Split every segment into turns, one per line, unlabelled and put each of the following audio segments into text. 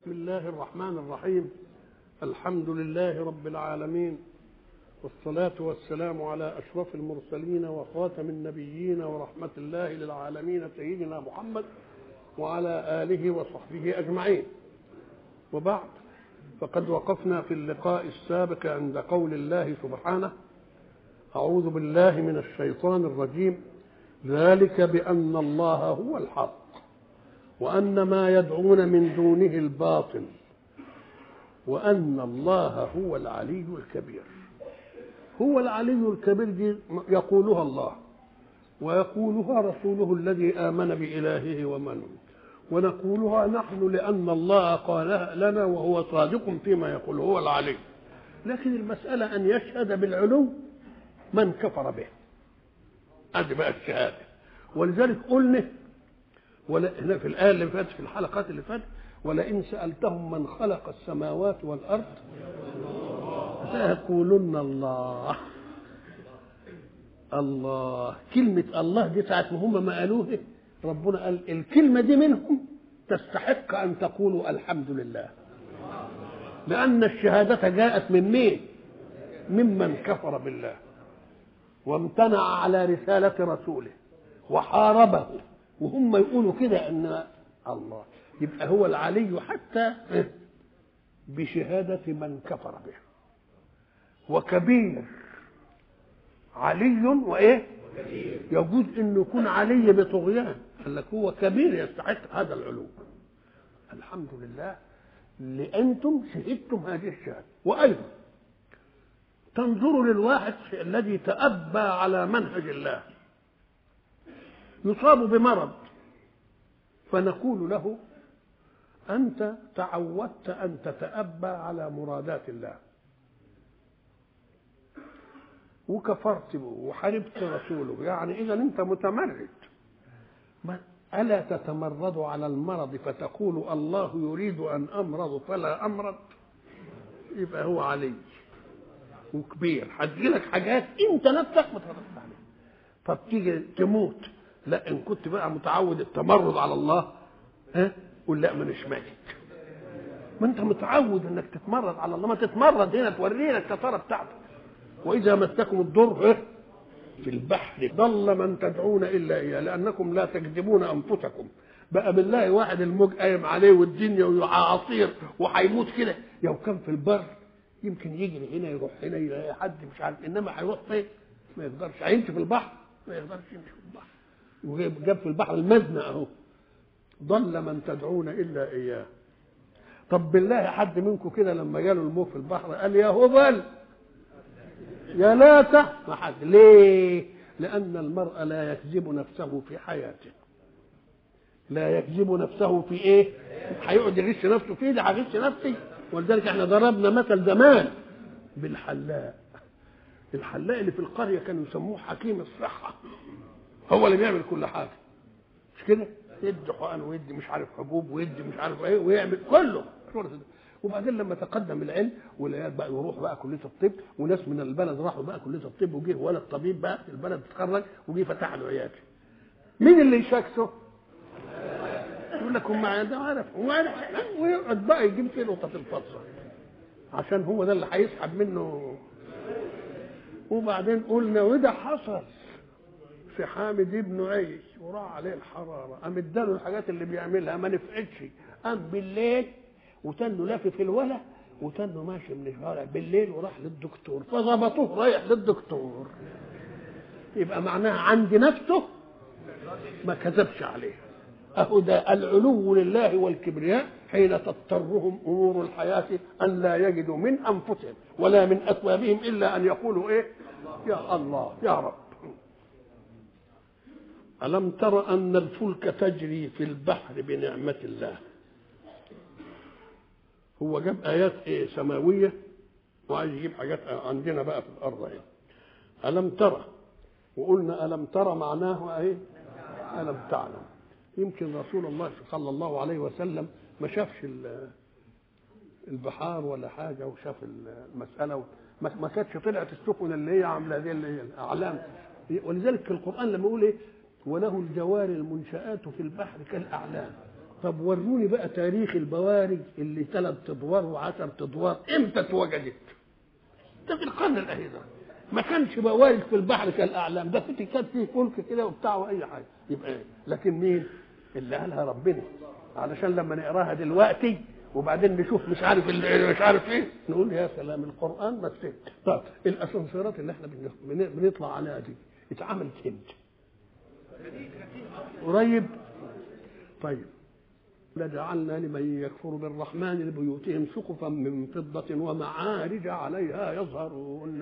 بسم الله الرحمن الرحيم الحمد لله رب العالمين والصلاة والسلام على أشرف المرسلين وخاتم النبيين ورحمة الله للعالمين سيدنا محمد وعلى آله وصحبه أجمعين وبعد فقد وقفنا في اللقاء السابق عند قول الله سبحانه أعوذ بالله من الشيطان الرجيم ذلك بأن الله هو الحق وأن ما يدعون من دونه الباطل وأن الله هو العلي الكبير هو العلي الكبير دي يقولها الله ويقولها رسوله الذي آمن بإلهه ومن ونقولها نحن لأن الله قالها لنا وهو صادق فيما يقول هو العلي لكن المسألة أن يشهد بالعلو من كفر به هذه بقى الشهادة ولذلك قلنا ولا هنا في الآية اللي فاتت في الحلقات اللي فاتت ولئن سألتهم من خلق السماوات والأرض سيقولن الله الله كلمة الله دي ساعة ما هم ما قالوه ربنا قال الكلمة دي منهم تستحق أن تقولوا الحمد لله لأن الشهادة جاءت من مين؟ ممن كفر بالله وامتنع على رسالة رسوله وحاربه وهم يقولوا كده ان الله يبقى هو العلي حتى بشهادة من كفر به وكبير علي وايه يجوز انه يكون علي بطغيان قال لك هو كبير يستحق هذا العلو الحمد لله لانتم شهدتم هذه الشهاده وايضا تنظروا للواحد الذي تأبى على منهج الله يصاب بمرض فنقول له أنت تعودت أن تتأبى على مرادات الله وكفرت به وحاربت رسوله يعني إذا أنت متمرد ألا تتمرد على المرض فتقول الله يريد أن أمرض فلا أمرض يبقى هو علي وكبير هتجيلك حاجات انت نفسك ما تقدرش عليها طب تيجي تموت لا ان كنت بقى متعود التمرد على الله ها قول لا مانيش مالك ما انت متعود انك تتمرد على الله ما تتمرد هنا تورينا الكثره بتاعتك واذا مسكم الضر في البحر ضل من تدعون الا اياه لانكم لا تكذبون انفسكم بقى بالله واحد الموج قايم عليه والدنيا وعصير وهيموت كده لو كان في البر يمكن يجري هنا يروح هنا يلاقي حد مش عارف انما هيروح فين؟ ما يقدرش هيمشي في البحر ما يقدرش يمشي في البحر وجاب في البحر المزنة اهو ضل من تدعون الا اياه طب بالله حد منكم كده لما جاله الموج في البحر قال يا هبل يا لاته ما حد ليه؟ لأن المرء لا يكذب نفسه في حياته لا يكذب نفسه في ايه؟ هيقعد يغش نفسه فيه ده هغش نفسي ولذلك احنا ضربنا مثل زمان بالحلاق الحلاق اللي في القريه كانوا يسموه حكيم الصحه هو اللي بيعمل كل حاجه مش كده يدي حقن ويدي مش عارف حبوب ويدي مش عارف ايه ويعمل كله وبعدين لما تقدم العلم والعيال بقى يروح بقى كليه الطب وناس من البلد راحوا بقى كليه الطب وجه ولد طبيب بقى في البلد اتخرج وجه فتح له عياده مين اللي يشاكسه؟ يقول لك هم ده عارف هو عارف ويقعد بقى يجيب فيه نقطة الفصل عشان هو ده اللي هيسحب منه وبعدين قلنا وده حصل في حامد ابن عيش وراح عليه الحرارة قام اداله الحاجات اللي بيعملها ما نفعتش قام بالليل وتنه لافف الولا وتنه ماشي من الشارع بالليل وراح للدكتور فظبطوه رايح للدكتور يبقى معناها عند نفسه ما كذبش عليه أهو ده العلو لله والكبرياء حين تضطرهم أمور الحياة أن لا يجدوا من أنفسهم ولا من أثوابهم إلا أن يقولوا إيه يا الله يا رب ألم تر أن الفلك تجري في البحر بنعمة الله هو جاب آيات إيه سماوية وعايز يجيب حاجات عندنا بقى في الأرض يعني. ألم ترى وقلنا ألم ترى معناه إيه ألم تعلم يمكن رسول الله صلى الله عليه وسلم ما شافش البحار ولا حاجه وشاف المساله ما كانتش طلعت السفن اللي هي عامله دي اللي هي الاعلام ولذلك في القران لما يقول ايه وله الجوار المنشآت في البحر كالاعلام طب وروني بقى تاريخ البوارج اللي ثلاث ادوار وعشر ادوار امتى اتوجدت؟ ده في القرن الاخير ما كانش بوارج في البحر كالاعلام ده في كان فيه فلك كده وبتاع واي حاجه يبقى ايه؟ لكن مين؟ اللي قالها ربنا علشان لما نقراها دلوقتي وبعدين نشوف مش عارف ال- مش عارف ايه نقول يا سلام القران بس طب الاسانسيرات اللي احنا بن- بن- بنطلع عليها دي اتعملت امتى؟ قريب طيب لجعلنا لمن يكفر بالرحمن لبيوتهم سقفا من فضة ومعارج عليها يظهرون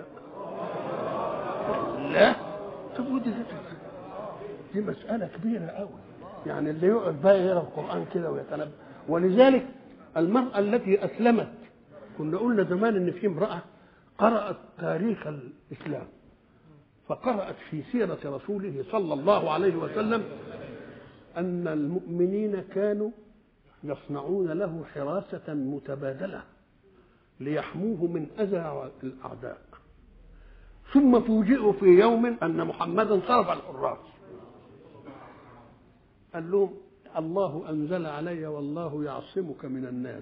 لا طب ودي دي مسألة كبيرة قوي يعني اللي يقعد بقى يقرا القرآن كده ويتنبأ ولذلك المرأة التي أسلمت كنا قلنا زمان إن في امرأة قرأت تاريخ الإسلام فقرأت في سيرة رسوله صلى الله عليه وسلم أن المؤمنين كانوا يصنعون له حراسة متبادلة ليحموه من أذى الأعداء ثم فوجئوا في يوم أن محمدا صرف الحراس قال لهم الله أنزل علي والله يعصمك من الناس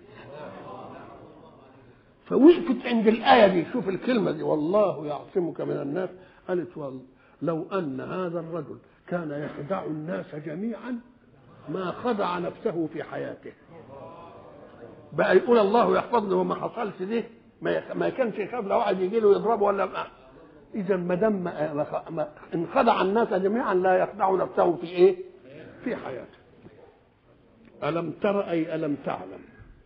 فوقفت عند الآية دي شوف الكلمة دي والله يعصمك من الناس قالت والله لو أن هذا الرجل كان يخدع الناس جميعا ما خدع نفسه في حياته بقى يقول الله يحفظني وما حصلش دي ما يخ- ما كانش يخاف لو واحد يجي له يضربه ولا ما اذا ما دام ما- ما- ما- ان خدع الناس جميعا لا يخدع نفسه في ايه؟ في حياته الم تر اي الم تعلم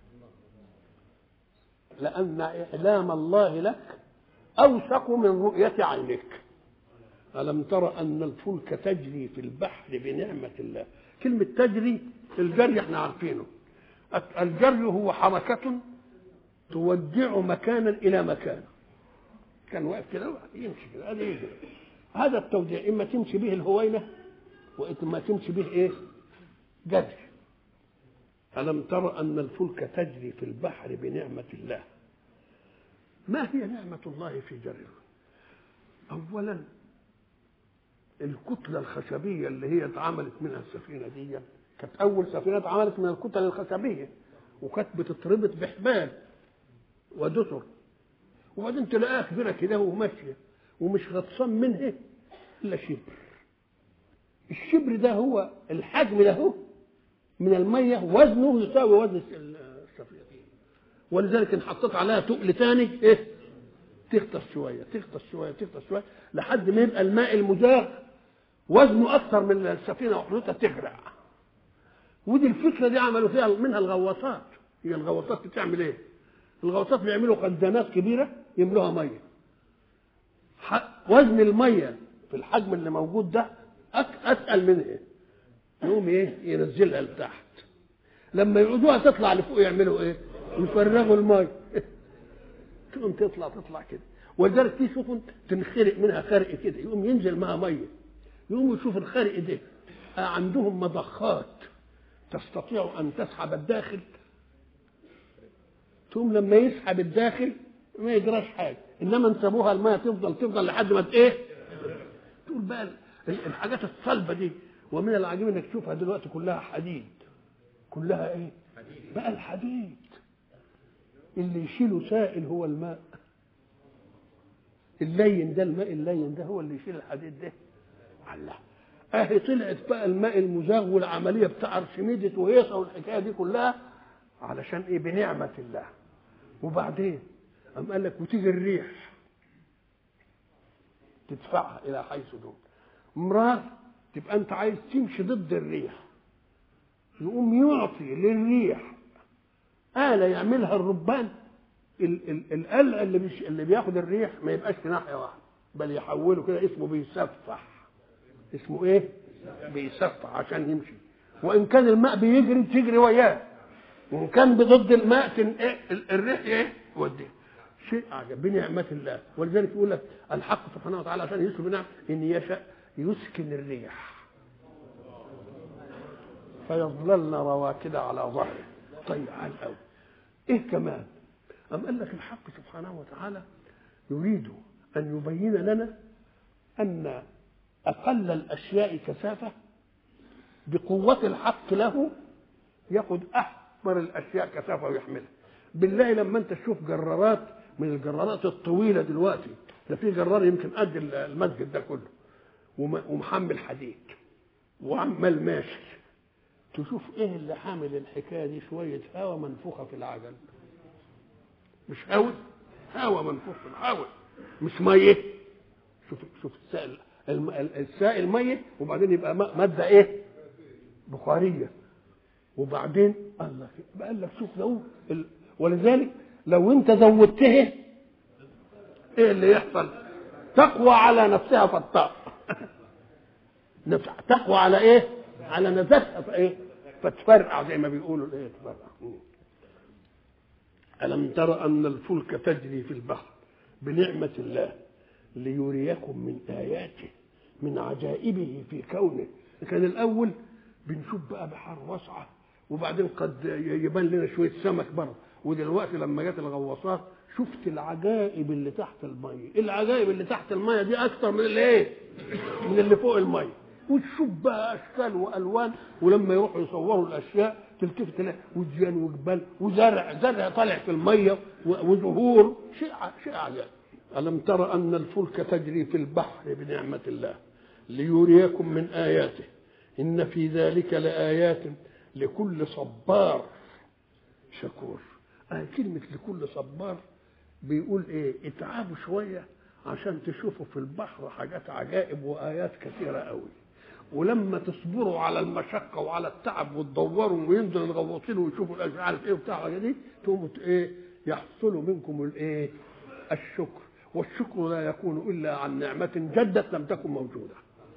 لان اعلام الله لك اوثق من رؤيه عينك ألم تر أن الفلك تجري في البحر بنعمة الله كلمة تجري الجري احنا عارفينه الجري هو حركة تودع مكانا إلى مكان كان واقف كده يمشي كده هذا يجري هذا التوديع إما تمشي به الهوينة وإما تمشي به إيه جري ألم تر أن الفلك تجري في البحر بنعمة الله ما هي نعمة الله في جريه أولا الكتلة الخشبية اللي هي اتعملت منها السفينة دي كانت أول سفينة اتعملت من الكتل الخشبية وكانت بتتربط بحبال ودسر وبعدين تلاقيها كبيرة كده وماشية ومش غطسان منها إلا شبر الشبر ده هو الحجم ده هو من المية وزنه يساوي وزن السفينة ولذلك ان حطيت عليها تقل تاني ايه تغطس شويه تغطس شويه تغطس شويه لحد ما يبقى الماء المزاغ وزنه اكثر من السفينه وحدودها تغرق ودي الفكره دي عملوا فيها منها الغواصات هي الغواصات بتعمل ايه الغواصات بيعملوا خزانات كبيره يملوها ميه ح- وزن الميه في الحجم اللي موجود ده أك- اتقل من ايه يقوم ايه ينزلها لتحت لما يعودوها تطلع لفوق يعملوا ايه يفرغوا الميه تقوم تطلع تطلع كده ولذلك في سفن تنخرق منها خرق كده يقوم ينزل معها ميه يقوم يشوف الخرق ده آه عندهم مضخات تستطيع ان تسحب الداخل ثم لما يسحب الداخل ما يجراش حاجه انما انسبوها الميه تفضل تفضل لحد ما ت- ايه تقول بقى ال- الحاجات الصلبه دي ومن العجيب انك تشوفها دلوقتي كلها حديد كلها ايه بقى الحديد اللي يشيله سائل هو الماء اللين ده الماء اللين ده هو اللي يشيل الحديد ده الله اهي طلعت بقى الماء المزاغ والعمليه بتاع ارشميدس وهيصه والحكايه دي كلها علشان ايه بنعمه الله وبعدين قام قال لك وتيجي الريح تدفعها الى حيث دون مرار تبقى انت عايز تمشي ضد الريح يقوم يعطي للريح آلة يعملها الربان ال- ال- القلع اللي بيش اللي بياخد الريح ما يبقاش في ناحية واحدة بل يحوله كده اسمه بيسفح اسمه ايه؟ بيسفح عشان يمشي وإن كان الماء بيجري تجري وياه وإن كان بضد الماء تن... إيه؟ ال- الريح ايه؟ يوديه شيء أعجب بنعمة الله ولذلك يقول لك الحق سبحانه وتعالى عشان يسكن بنعم إن يشاء يسكن الريح فيظللن رواكد على ظهره طيب على الأول ايه كمان أم قال لك الحق سبحانه وتعالى يريد أن يبين لنا أن أقل الأشياء كثافة بقوة الحق له ياخد احمر الاشياء كثافه ويحملها بالله لما انت تشوف جرارات من الجرارات الطويله دلوقتي ده في جرار يمكن قد المسجد ده كله ومحمل حديد وعمال ماشي تشوف ايه اللي حامل الحكايه دي شويه هواء منفوخه في العجل مش هواء هواء منفوخ في الهواء مش ميه شوف شوف السائل السائل ميه وبعدين يبقى ماده ايه بخاريه وبعدين الله قال لك شوف لو ولذلك لو انت زودته ايه اللي يحصل تقوى على نفسها فالطاق تقوى على ايه على نفسها فايه فتفرقع زي ما بيقولوا الايه تفرقع ألم تر أن الفلك تجري في البحر بنعمة الله ليريكم من آياته من عجائبه في كونه كان الأول بنشوف بقى بحر واسعة وبعدين قد يبان لنا شوية سمك بره ودلوقتي لما جت الغواصات شفت العجائب اللي تحت المية العجائب اللي تحت المية دي أكتر من اللي إيه من اللي فوق المية وتشوف بقى أشكال وألوان ولما يروحوا يصوروا الأشياء تلتفت تلاقي وديان وجبال وزرع زرع طالع في الميه وزهور شيء شيء عجائب ألم تر أن الفلك تجري في البحر بنعمة الله ليريكم من آياته إن في ذلك لآيات لكل صبار شكور آه كلمة لكل صبار بيقول إيه اتعبوا شوية عشان تشوفوا في البحر حاجات عجائب وآيات كثيرة قوي ولما تصبروا على المشقة وعلى التعب وتدوروا وينزل الغواصين ويشوفوا مش عارف ايه وبتاع دي تقوموا ايه يحصل منكم الايه الشكر والشكر لا يكون الا عن نعمة جدت لم تكن موجودة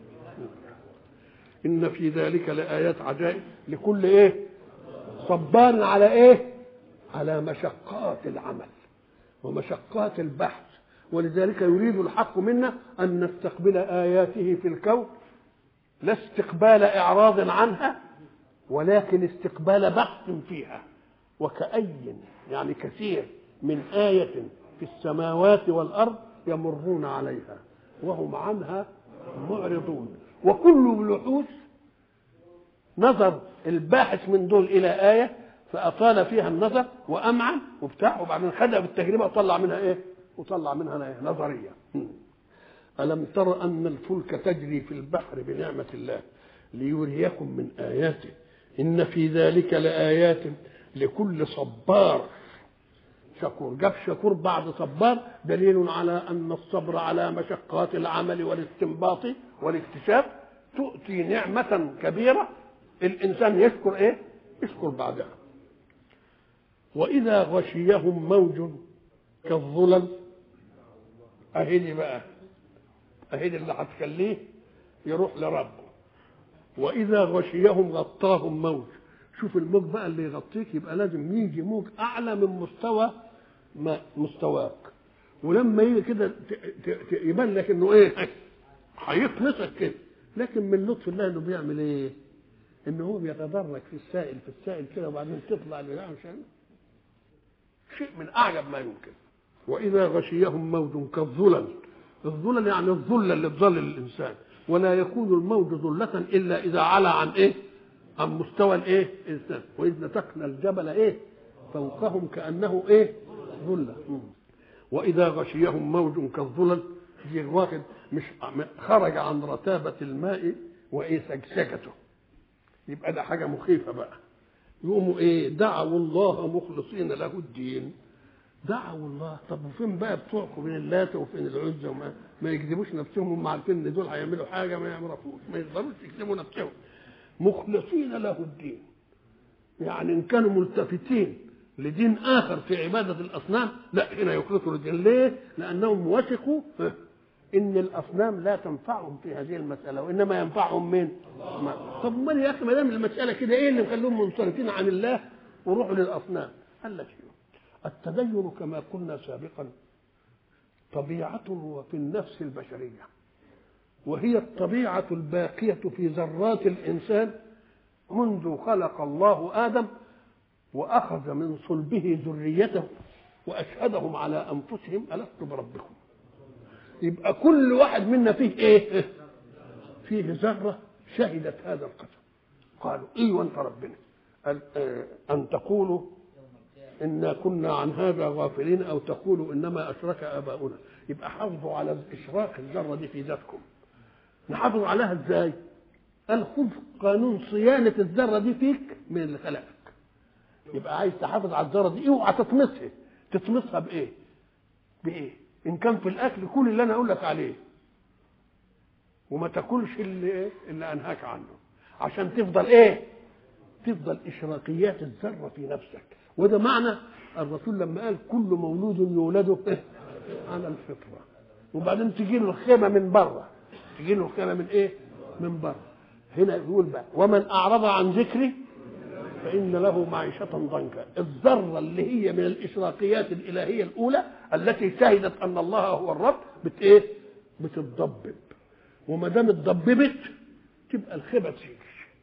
إن في ذلك لآيات عجائب لكل إيه؟ صبار على إيه؟ على مشقات العمل ومشقات البحث ولذلك يريد الحق منا أن نستقبل آياته في الكون لا استقبال إعراض عنها ولكن استقبال بحث فيها وكأي يعني كثير من آية في السماوات والأرض يمرون عليها وهم عنها معرضون وكل بلحوث نظر الباحث من دول إلى آية فأطال فيها النظر وأمعن وبتاع وبعدين خدها بالتجربة وطلع منها إيه؟ وطلع منها إيه؟ نظرية ألم تر أن الفلك تجري في البحر بنعمة الله ليريكم من آياته إن في ذلك لآيات لكل صبار شكور جاب شكور بعد صبار دليل على أن الصبر على مشقات العمل والاستنباط والاكتشاف تؤتي نعمة كبيرة الإنسان يشكر إيه؟ يشكر بعدها وإذا غشيهم موج كالظلل أهدي بقى أهدي اللي هتخليه يروح لربه وإذا غشيهم غطاهم موج شوف الموج بقى اللي يغطيك يبقى لازم يجي موج أعلى من مستوى ما مستواك ولما يجي كده يبان لك انه ايه هيطمسك كده لكن من لطف الله انه بيعمل ايه؟ ان هو بيتدرج في السائل في السائل كده وبعدين تطلع البتاع مشان شيء من اعجب ما يمكن واذا غشيهم موج كالظلل الظلل يعني الظل اللي بظل الانسان ولا يكون الموج ظلة الا اذا علا عن ايه؟ عن مستوى الايه؟ الانسان واذ نتقنا الجبل ايه؟ فوقهم كانه ايه؟ ظلة واذا غشيهم موج كالظلل دي واخد مش خرج عن رتابة الماء وايه سجسجته يبقى ده حاجة مخيفة بقى يقوموا ايه دعوا الله مخلصين له الدين دعوا الله طب وفين بقى بتوعكم من اللات وفين العزى وما ما يكذبوش نفسهم هم عارفين ان دول هيعملوا حاجه ما يعرفوش ما يقدروش يكذبوا نفسهم مخلصين له الدين يعني ان كانوا ملتفتين لدين اخر في عباده الاصنام لا هنا يخلصوا الدين ليه؟ لانهم وثقوا ان الاصنام لا تنفعهم في هذه المساله وانما ينفعهم من الله. طب امال يا اخي ما دام المساله كده ايه اللي مخليهم منصرفين عن الله وروحوا للاصنام قال لك التدين كما قلنا سابقا طبيعة في النفس البشرية وهي الطبيعة الباقية في ذرات الإنسان منذ خلق الله آدم وأخذ من صلبه ذريته وأشهدهم على أنفسهم ألست بربكم يبقى كل واحد منا فيه إيه؟ فيه ذرة شهدت هذا القسم قالوا إيه وأنت ربنا أن تقولوا إنا كنا عن هذا غافلين أو تقولوا إنما أشرك آباؤنا يبقى حافظوا على إشراك الذرة دي في ذاتكم نحافظ عليها إزاي؟ قال خذ قانون صيانة الذرة دي فيك من اللي خلقك يبقى عايز تحافظ على الذرة دي اوعى تطمسها تطمسها بإيه؟ بإيه؟ إن كان في الأكل كل اللي أنا أقول لك عليه وما تاكلش اللي إيه؟ اللي أنهاك عنه عشان تفضل إيه؟ تفضل إشراقيات الذرة في نفسك وده معنى الرسول لما قال كل مولود يولد على الفطرة وبعدين تجي له الخيمة من بره تجي له الخيمة من إيه؟ من بره هنا يقول بقى ومن أعرض عن ذكري فإن له معيشة ضنكا الذرة اللي هي من الإشراقيات الإلهية الأولى التي شهدت أن الله هو الرب بت إيه؟ بتتضبب وما دام اتضببت تبقى الخيبة تيجي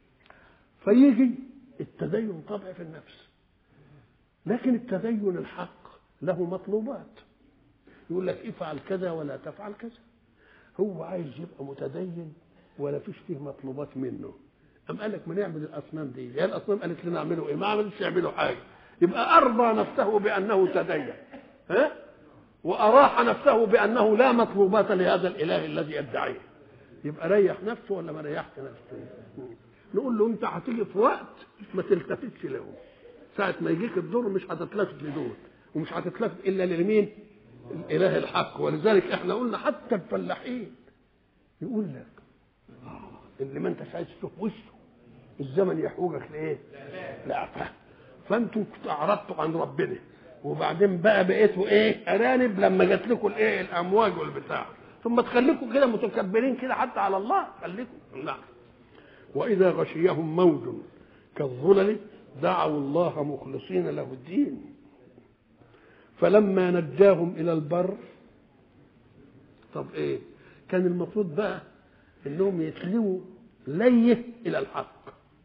فيجي التدين طبع في النفس لكن التدين الحق له مطلوبات يقول لك افعل كذا ولا تفعل كذا هو عايز يبقى متدين ولا فيش فيه مطلوبات منه أم قال لك ما نعمل الأصنام دي هي الأصنام قالت لنا اعملوا إيه ما عملتش يعملوا حاجة يبقى أرضى نفسه بأنه تدين ها وأراح نفسه بأنه لا مطلوبات لهذا الإله الذي يدعيه يبقى ريح نفسه ولا ما ريحش نفسه نقول له أنت هتيجي في وقت ما تلتفتش لهم ساعة ما يجيك الدور مش هتتلفت لدول ومش هتتلفت إلا لمين؟ الإله الحق ولذلك احنا قلنا حتى الفلاحين يقول لك اللي ما انتش عايز تشوف وشه الزمن يحوجك لايه؟ لعفاه فانتم اعرضتوا عن ربنا وبعدين بقى بقيتوا ايه؟ ارانب لما جات لكم الايه؟ الامواج والبتاع ثم تخليكم كده متكبرين كده حتى على الله خليكم نعم واذا غشيهم موج كالظلل دعوا الله مخلصين له الدين فلما نجاهم الى البر طب ايه كان المفروض بقى انهم يتلووا ليه الى الحق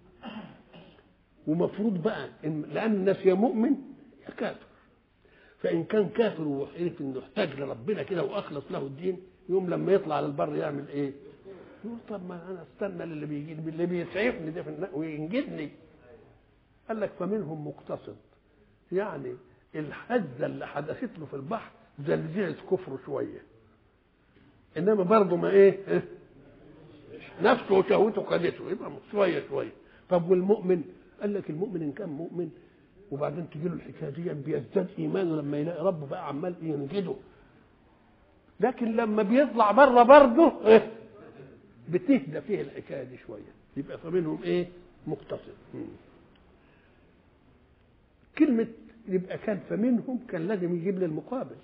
ومفروض بقى إن لان الناس يا مؤمن يا كافر فان كان كافر وعرف انه احتاج لربنا كده واخلص له الدين يوم لما يطلع على البر يعمل ايه؟ يقول طب ما انا استنى اللي بيجي اللي بيسعفني ده في وينجدني قال لك فمنهم مقتصد يعني الهزه اللي حدثت له في البحر زلزلت كفره شويه انما برضه ما ايه نفسه وشهوته خدته يبقى شويه شويه طب والمؤمن قال لك المؤمن ان كان مؤمن وبعدين تجي له الحكايه دي بيزداد ايمانه لما يلاقي ربه بقى عمال ينجده لكن لما بيطلع بره برضه إيه؟ بتهدى فيه الحكايه دي شويه يبقى فمنهم ايه مقتصد كلمه يبقى كان فمنهم كان لازم يجيب لي المقابل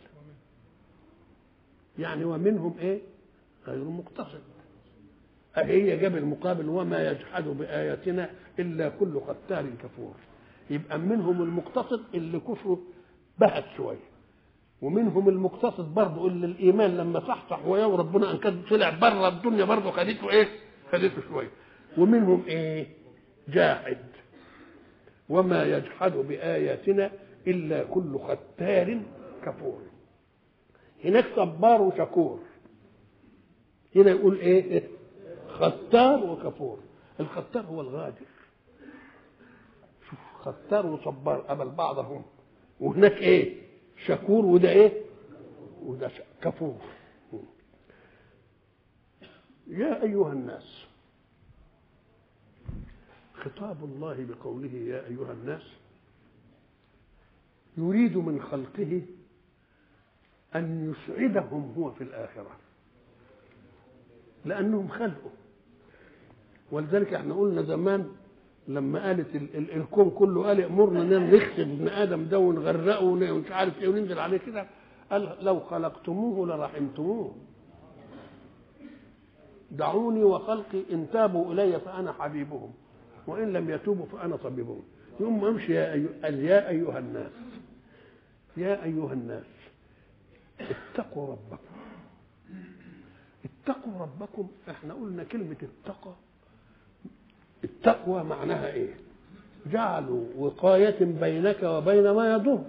يعني ومنهم ايه غير مقتصد هي جاب المقابل وما يجحد بآياتنا إلا كل ختار كفور يبقى منهم المقتصد اللي كفره بهت شوية ومنهم المقتصد برضه اللي الإيمان لما صحصح ويا ربنا أن كان طلع بره الدنيا برضه خدته إيه؟ خدته شوية ومنهم إيه؟ جاحد وما يجحد بآياتنا إلا كل ختار كفور هناك صبار وشكور هنا يقول ايه ختار وكفور الختار هو الغادر شوف ختار وصبار قبل بعضهم وهناك ايه شكور وده ايه وده كفور يا ايها الناس خطاب الله بقوله يا ايها الناس يريد من خلقه أن يسعدهم هو في الآخرة لأنهم خلقه ولذلك احنا قلنا زمان لما قالت ال ال الكون كله قال امرنا ان نغسل ابن ادم ده ونغرقه ومش عارف ايه وننزل عليه كده قال لو خلقتموه لرحمتموه دعوني وخلقي ان تابوا الي فانا حبيبهم وان لم يتوبوا فانا طبيبهم يوم امشي يا أيها, يا ايها الناس يا ايها الناس اتقوا ربكم اتقوا ربكم احنا قلنا كلمة التقى التقوى معناها ايه جعلوا وقاية بينك وبين ما يضر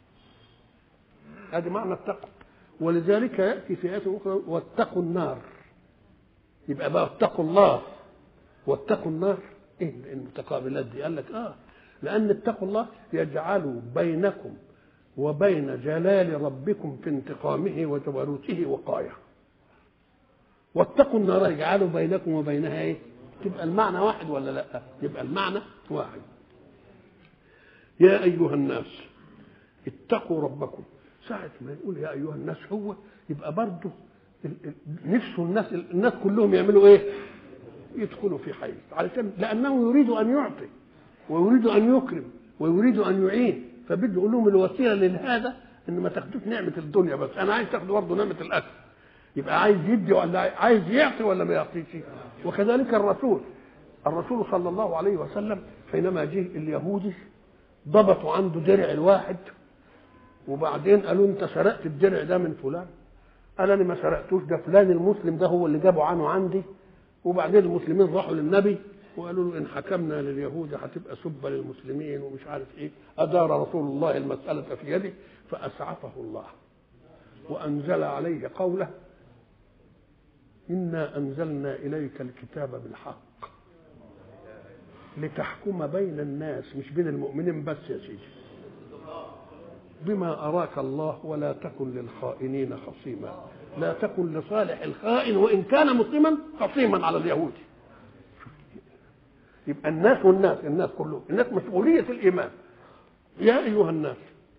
هذا معنى التقوى ولذلك يأتي في آية أخرى واتقوا النار يبقى بقى اتقوا الله واتقوا النار ايه المتقابلات دي قال لك اه لأن اتقوا الله يجعل بينكم وبين جلال ربكم في انتقامه وجبروته وقاية واتقوا النار يجعلوا بينكم وبينها ايه تبقى المعنى واحد ولا لا يبقى المعنى واحد يا أيها الناس اتقوا ربكم ساعة ما يقول يا أيها الناس هو يبقى برضه نفسه الناس الناس كلهم يعملوا ايه؟ يدخلوا في حيز علشان لأنه يريد أن يعطي ويريد أن يكرم ويريد أن يعين فبده يقول لهم الوسيلة لهذا إن ما تاخدوش نعمة الدنيا بس أنا عايز تاخدوا برضه نعمة الأكل يبقى عايز يدي ولا عايز يعطي ولا ما يعطيش وكذلك الرسول الرسول صلى الله عليه وسلم حينما جه اليهودي ضبطوا عنده درع الواحد وبعدين قالوا انت سرقت الدرع ده من فلان قال انا ما سرقتوش ده فلان المسلم ده هو اللي جابه عنه عندي وبعدين المسلمين راحوا للنبي وقالوا له ان حكمنا لليهود هتبقى سبه للمسلمين ومش عارف ايه ادار رسول الله المساله في يده فاسعفه الله وانزل عليه قوله انا انزلنا اليك الكتاب بالحق لتحكم بين الناس مش بين المؤمنين بس يا سيدي بما أراك الله ولا تكن للخائنين خصيما لا تكن لصالح الخائن وإن كان مسلما خصيما على اليهود يبقى الناس والناس الناس كلهم الناس مسؤولية الإيمان يا أيها الناس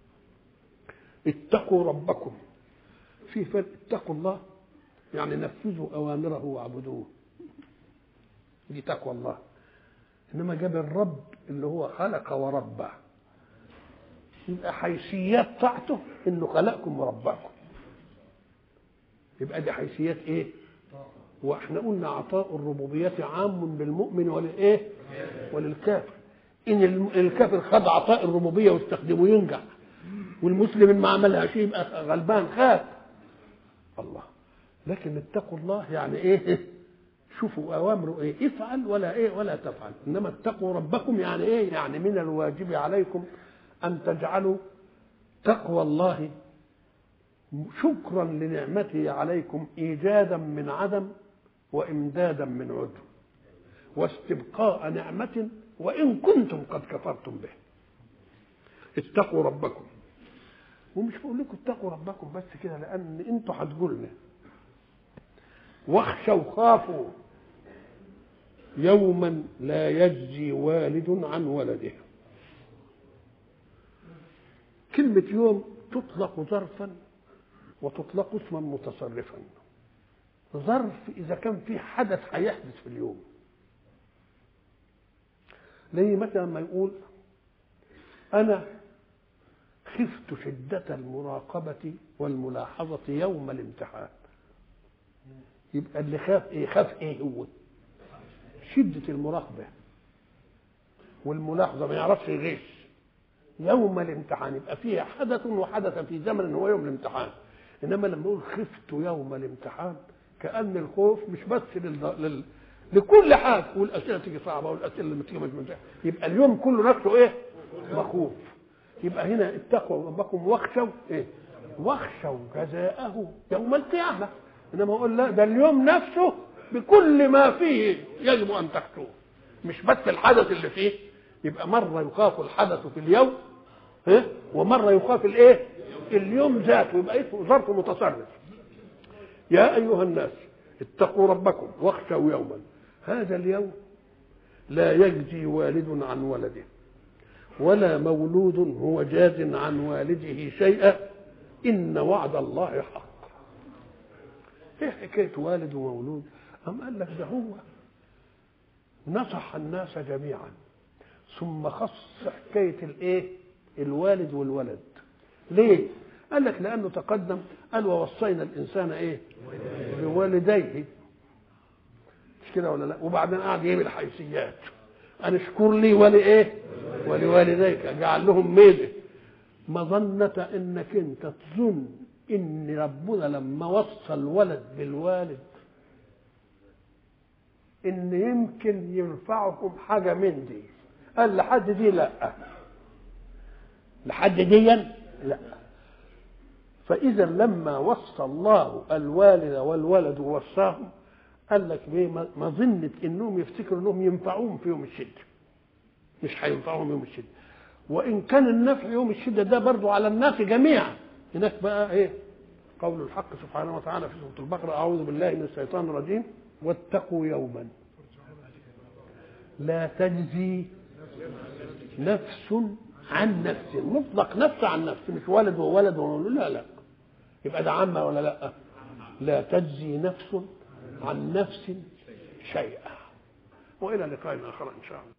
اتقوا ربكم في فرق اتقوا الله يعني نفذوا أوامره واعبدوه دي تقوى الله انما جاب الرب اللي هو خلق وربى يبقى حيثيات طاعته انه خلقكم ورباكم يبقى دي حيثيات ايه واحنا قلنا عطاء الربوبية عام بالمؤمن وللايه وللكافر ان الكافر خد عطاء الربوبية واستخدمه ينجح والمسلم ما عملها شيء يبقى غلبان خاف الله لكن اتقوا الله يعني ايه شوفوا اوامره ايه افعل ولا ايه ولا تفعل انما اتقوا ربكم يعني ايه يعني من الواجب عليكم ان تجعلوا تقوى الله شكرا لنعمته عليكم ايجادا من عدم وامدادا من عدو واستبقاء نعمه وان كنتم قد كفرتم به اتقوا ربكم ومش بقول لكم اتقوا ربكم بس كده لان انتوا هتقولنا واخشوا خافوا يوما لا يجزي والد عن ولده كلمة يوم تطلق ظرفا وتطلق اسما متصرفا ظرف إذا كان في حدث هيحدث في اليوم زي مثلا ما يقول أنا خفت شدة المراقبة والملاحظة يوم الامتحان يبقى اللي خاف ايه خاف ايه هو شدة المراقبة والملاحظة ما يعرفش يغش يوم الامتحان يبقى فيه حدث وحدث في زمن هو يوم الامتحان انما لما يقول خفت يوم الامتحان كأن الخوف مش بس لل... لل... لكل حاجة والأسئلة تيجي صعبة والأسئلة اللي تيجي مش منتهية يبقى اليوم كله نفسه إيه؟ مخوف يبقى هنا اتقوا ربكم واخشوا إيه؟ واخشوا جزاءه يوم القيامة انما اقول لا ده اليوم نفسه بكل ما فيه يجب ان تخشوه مش بس الحدث اللي فيه يبقى مره يخاف الحدث في اليوم ها ومره يخاف الايه اليوم ذاته يبقى اسمه ظرف متصرف يا ايها الناس اتقوا ربكم واخشوا يوما هذا اليوم لا يجزي والد عن ولده ولا مولود هو جاز عن والده شيئا ان وعد الله حق ايه حكايه والد ومولود أم قال لك ده هو نصح الناس جميعا ثم خص حكايه الايه الوالد والولد ليه قال لك لانه تقدم قال ووصينا الانسان ايه بوالديه مش كده ولا لا وبعدين قعد يجيب الحيثيات ان اشكر لي ولايه ولوالديك جعل لهم ميزه مظنة انك انت تظن ان ربنا لما وصى الولد بالوالد ان يمكن ينفعكم حاجه من دي قال لحد دي لا لحد دي لا فاذا لما وصى الله الوالد والولد ووصاهم قال لك ليه مظنه انهم يفتكروا انهم ينفعوهم في يوم الشده مش هينفعهم يوم الشده وان كان النفع يوم الشده ده برضو على الناس جميعا هناك بقى ايه قول الحق سبحانه وتعالى في سوره البقره اعوذ بالله من الشيطان الرجيم واتقوا يوما لا تجزي نفس عن نفس مطلق نفس عن نفس مش ولد وولد وولد لا لا يبقى ده عامة ولا لا لا تجزي نفس عن نفس شيئا والى لقاء اخر ان شاء الله